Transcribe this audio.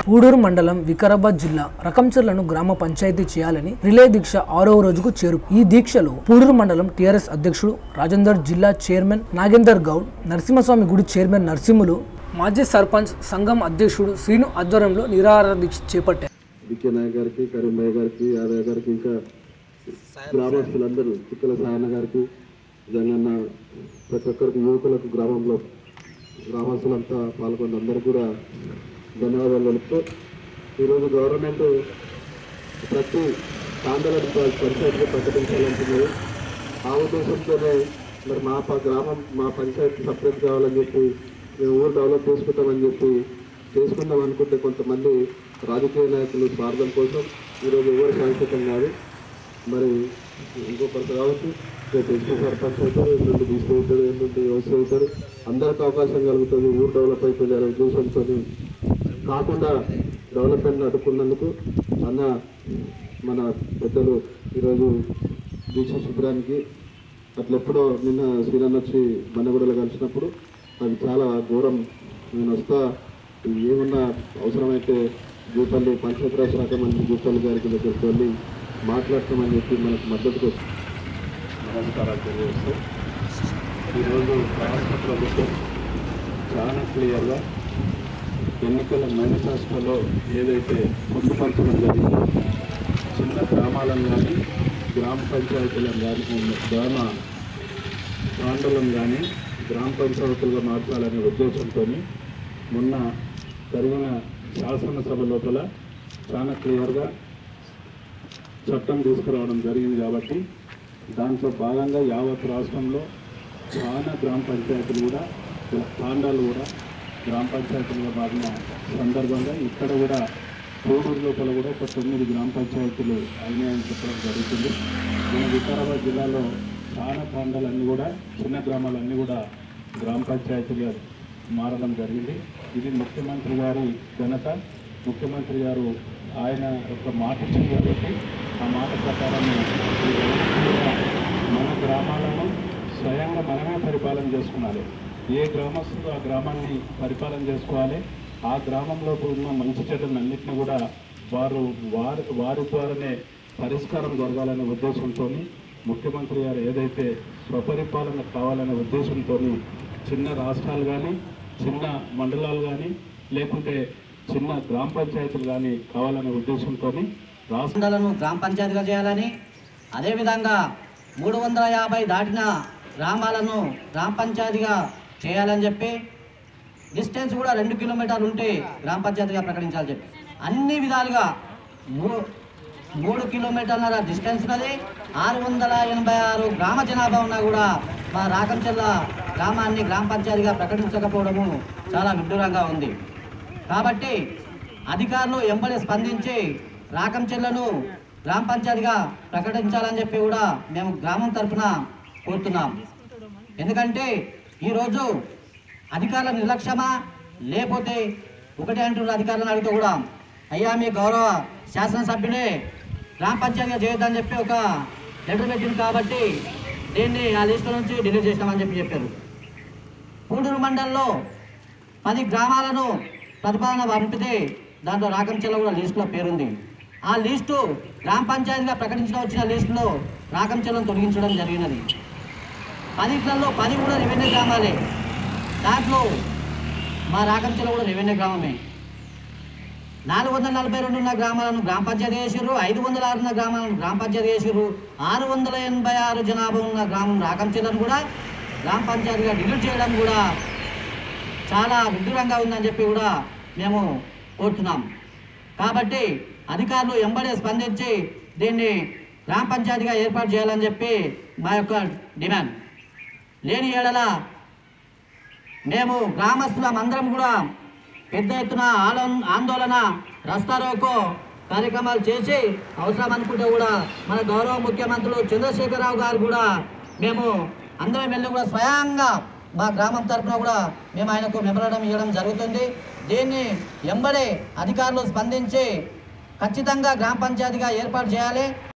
పూడూరు మండలం వికారాబాద్ జిల్లా రకంచర్లను గ్రామ పంచాయతీ చేయాలని రిలే దీక్ష ఆరవ రోజుకు చేరు ఈ దీక్షలో పూడూరు మండలం టీఆర్ఎస్ అధ్యక్షుడు రాజేందర్ జిల్లా చైర్మన్ నాగేందర్ గౌడ్ నరసింహస్వామి గుడి చైర్మన్ నరసింహులు మాజీ సర్పంచ్ సంఘం అధ్యక్షుడు శ్రీను ఆధ్వర్యంలో నిరాహార దీక్ష చేపట్టారు వికే నాయక్ గారికి కరీంబాయ్ గారికి యాదవ్ గారికి ఇంకా గ్రామస్తులందరూ చిక్కల సాయన్న గారికి జగన్న ప్రతి ఒక్కరికి యువకులకు గ్రామంలో గ్రామస్తులంతా పాల్గొన్న అందరికీ కూడా ధన్యవాదాలు తెలుపుతూ ఈరోజు గవర్నమెంట్ ప్రతి తాండల పరిషత్గా ప్రకటించాలంటున్నారు ఆ ఉద్దేశంతోనే మరి మా ప- గ్రామం మా పంచాయతీ సపరేట్ కావాలని చెప్పి మేము ఊరు డెవలప్ చేసుకుంటామని చెప్పి చేసుకుందాం అనుకుంటే కొంతమంది రాజకీయ నాయకులు స్వార్థం కోసం ఈరోజు ఎవరు శాశ్వతం కాదు మరి ఇంకొకరికి కావచ్చు రేపు ఎస్పీ సర్పంచ్ అవుతారు ఎల్లుండి బీసీ అవుతారు ఎల్లుండి ఓసీ అవుతారు అందరికీ అవకాశం కలుగుతుంది ఊరు డెవలప్ అయిపోయింది అనే ఉద్దేశంతో కాకుండా డెవలప్మెంట్ అడ్డుకున్నందుకు అన్న మన పెద్దలు ఈరోజు దీక్ష శిబిరానికి అట్లెప్పుడో నిన్న శ్రీరన్ వచ్చి బండగూడలో కలిసినప్పుడు అది చాలా ఘోరం నేను వస్తా ఏమన్నా అవసరమైతే జూపల్లి పంచాయతీరాజ్ శాఖ మంత్రి జూపల్లి గారికి దగ్గరికి వెళ్ళి మాట్లాడతామని చెప్పి మనకు మద్దతుకు నమస్కారాలు తెలియజేస్తూ ఈరోజు రాష్ట్ర ప్రభుత్వం చాలా క్లియర్గా ఎన్నికల మేనిఫెస్టోలో ఏదైతే పొందుపరచడం జరిగిందో చిన్న గ్రామాలను కానీ గ్రామ పంచాయతీలను కానీ గ్రామ ప్రాంతాలను కానీ గ్రామ పంచాయతీలుగా మార్చాలనే ఉద్దేశంతో మొన్న జరిగిన శాసనసభ లోపల చాలా క్లియర్గా చట్టం తీసుకురావడం జరిగింది కాబట్టి దాంట్లో భాగంగా యావత్ రాష్ట్రంలో చాలా గ్రామ పంచాయతీలు కూడా తాండాలు కూడా గ్రామ పంచాయతీలుగా మారిన సందర్భంగా ఇక్కడ కూడా కోడూరు లోపల కూడా ఒక తొమ్మిది గ్రామ పంచాయతీలు అయినాయని చెప్పడం జరుగుతుంది మన వికారాబాద్ జిల్లాలో చాలా తాండాలన్నీ కూడా చిన్న గ్రామాలన్నీ కూడా గ్రామ పంచాయతీలుగా మారడం జరిగింది ఇది ముఖ్యమంత్రి గారి ఘనత ముఖ్యమంత్రి గారు ఆయన ఒక మాట ఇచ్చింది కాబట్టి ఆ మాట ప్రకారం ఈ గ్రామంలో మన గ్రామాలను స్వయంగా మనమే పరిపాలన చేసుకున్నాలి ఏ గ్రామస్తులు ఆ గ్రామాన్ని పరిపాలన చేసుకోవాలి ఆ గ్రామంలో ఉన్న మంచి చెడ్డలన్నింటినీ కూడా వారు వారి వారి ద్వారానే పరిష్కారం జరగాలనే ఉద్దేశంతో ముఖ్యమంత్రి గారు ఏదైతే స్వపరిపాలన కావాలనే ఉద్దేశంతో చిన్న రాష్ట్రాలు కానీ చిన్న మండలాలు కానీ లేకుంటే చిన్న గ్రామ పంచాయతీలు కానీ కావాలనే ఉద్దేశంతో రాష్ట్ర మండలను గ్రామ పంచాయతీగా చేయాలని అదేవిధంగా మూడు వందల యాభై దాటిన గ్రామాలను గ్రామ పంచాయతీగా చేయాలని చెప్పి డిస్టెన్స్ కూడా రెండు కిలోమీటర్లు ఉంటే గ్రామ పంచాయతీగా ప్రకటించాలని చెప్పి అన్ని విధాలుగా మూ- మూడు కిలోమీటర్ల డిస్టెన్స్ ఉన్నది ఆరు వందల ఎనభై ఆరు గ్రామ జనాభా ఉన్నా కూడా మా రాకంచెల్ల గ్రామాన్ని గ్రామ పంచాయతీగా ప్రకటించకపోవడము చాలా విడ్డూరంగా ఉంది కాబట్టి అధికారులు ఎంబడి స్పందించి రాకంచెల్లను గ్రామ పంచాయతీగా ప్రకటించాలని చెప్పి కూడా మేము గ్రామం తరఫున కోరుతున్నాం ఎందుకంటే ఈరోజు అధికారుల నిర్లక్ష్యమా లేకపోతే ఒకటే అంటున్న అధికారులను అడిగితే కూడా అయ్యా మీ గౌరవ శాసనసభ్యుడే గ్రామ పంచాయతీగా చేయొద్దని చెప్పి ఒక లెటర్ పెట్టింది కాబట్టి దీన్ని ఆ లిస్టు నుంచి డిలీట్ చేసినామని చెప్పి చెప్పారు పూడూరు మండలంలో పది గ్రామాలను ప్రతిపాదన పంపితే దాంట్లో రాకంచెల్ల కూడా లిస్టులో పేరుంది ఆ లిస్టు గ్రామ పంచాయతీగా ప్రకటించిన వచ్చిన లిస్టులో రాకంచెల్లను తొలగించడం జరిగినది పదిట్లలో పది కూడా రెవెన్యూ గ్రామాలే దాంట్లో మా రాకంచెల కూడా రెవెన్యూ గ్రామమే నాలుగు వందల నలభై రెండు ఉన్న గ్రామాలను గ్రామ పంచాయతీ చేసిర్రు ఐదు వందల ఆరు ఉన్న గ్రామాలను గ్రామ పంచాయతీ చేసిర్రు ఆరు వందల ఎనభై ఆరు జనాభా ఉన్న గ్రామం రాకంచెలను కూడా గ్రామ పంచాయతీగా డిలీట్ చేయడం కూడా చాలా విడ్డూరంగా ఉందని చెప్పి కూడా మేము కోరుతున్నాం కాబట్టి అధికారులు ఎంబడే స్పందించి దీన్ని గ్రామ పంచాయతీగా ఏర్పాటు చేయాలని చెప్పి మా యొక్క డిమాండ్ లేని ఏడల మేము గ్రామస్తులం అందరం కూడా పెద్ద ఎత్తున ఆలో ఆందోళన రస్తారోకో కార్యక్రమాలు చేసి అవసరం అనుకుంటే కూడా మన గౌరవ ముఖ్యమంత్రులు చంద్రశేఖరరావు గారు కూడా మేము అందరం వెళ్ళి కూడా స్వయంగా మా గ్రామం తరఫున కూడా మేము ఆయనకు మెమరడం ఇవ్వడం జరుగుతుంది దీన్ని ఎంబడే అధికారులు స్పందించి ఖచ్చితంగా గ్రామ పంచాయతీగా ఏర్పాటు చేయాలి